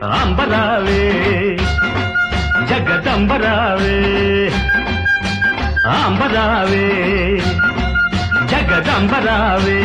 అంబరావే జగదంబరావే అంబరావే జగదంబరావే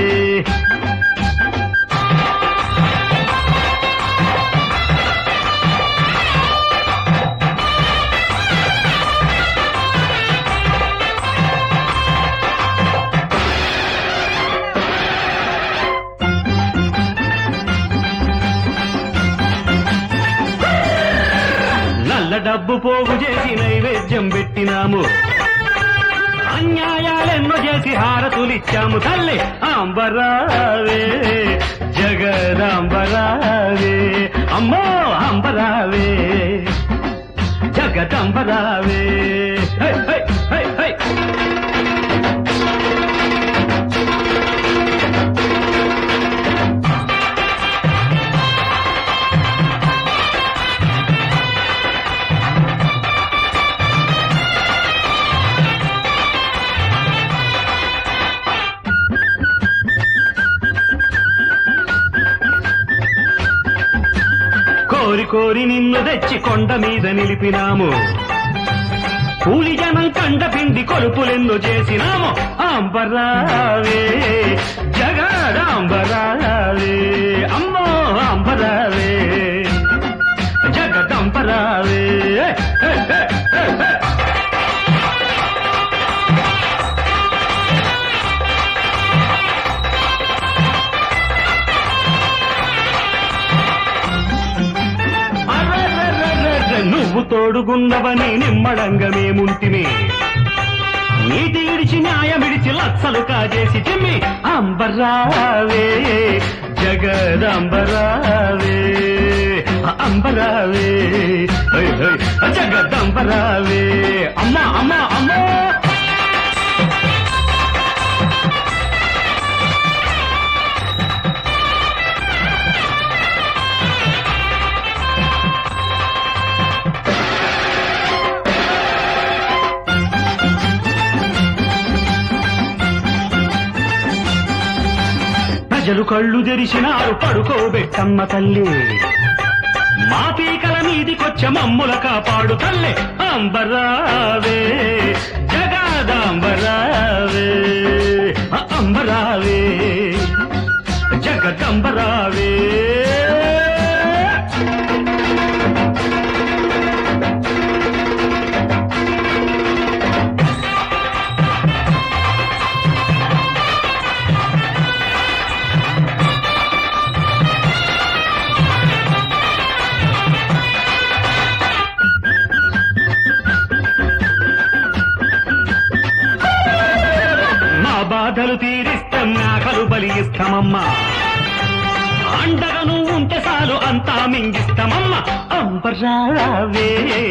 నల్ల డబ్బు పోగు చేసి నైవేద్యం పెట్టినాము అన్యాయాలెన్నో చేసి హారతులిచ్చాము తల్లి అంబరావే జగదంబరావే అమ్మో అంబరావే జగదంబరావే హై, హై, హై, హై. కోరి కోరి నిన్ను తెచ్చి కొండ మీద నిలిపినాము కూలి జనం కండ పిండి కొలుపులెన్ను చేసినాము అంబరావే జగదాంబరావే అమ్మో అంబరావే జగదంబరావే హే, హే, హే, హే. అర్రర్రర్రర్ర, నువ్వు తోడుగున్నవని నిమ్మడంగా మేముంటిమి నీటి ఇడిచి న్యాయమిడిచి లచ్చలు కాజేసి చిమ్మి అంబరావే జగదంబరావే అంబరావే హై, హై, జగదంబరావే అమ్మా అమ్మా అమ్మా ప్రజలు కళ్ళు తెరిచినారు పడుకోబెట్టమ్మ తల్లి మా పీకల మీదికొచ్చ మమ్ముల కాపాడు తల్లి అంబరావే జగదాంబరావే అ- అంబరావే జగదంబరావే మా బాధలు తీరిస్తాం నాకలు బలిస్తామమ్మా అండగా నువ్వు ఉంటే చాలు అంతా మింగిస్తామమ్మ అంబరావే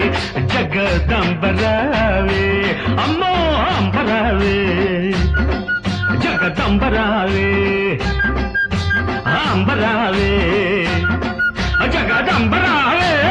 జగదంబరావే అమ్మో అంబరావే జగదంబరావే అంబరావే జగదంబరావే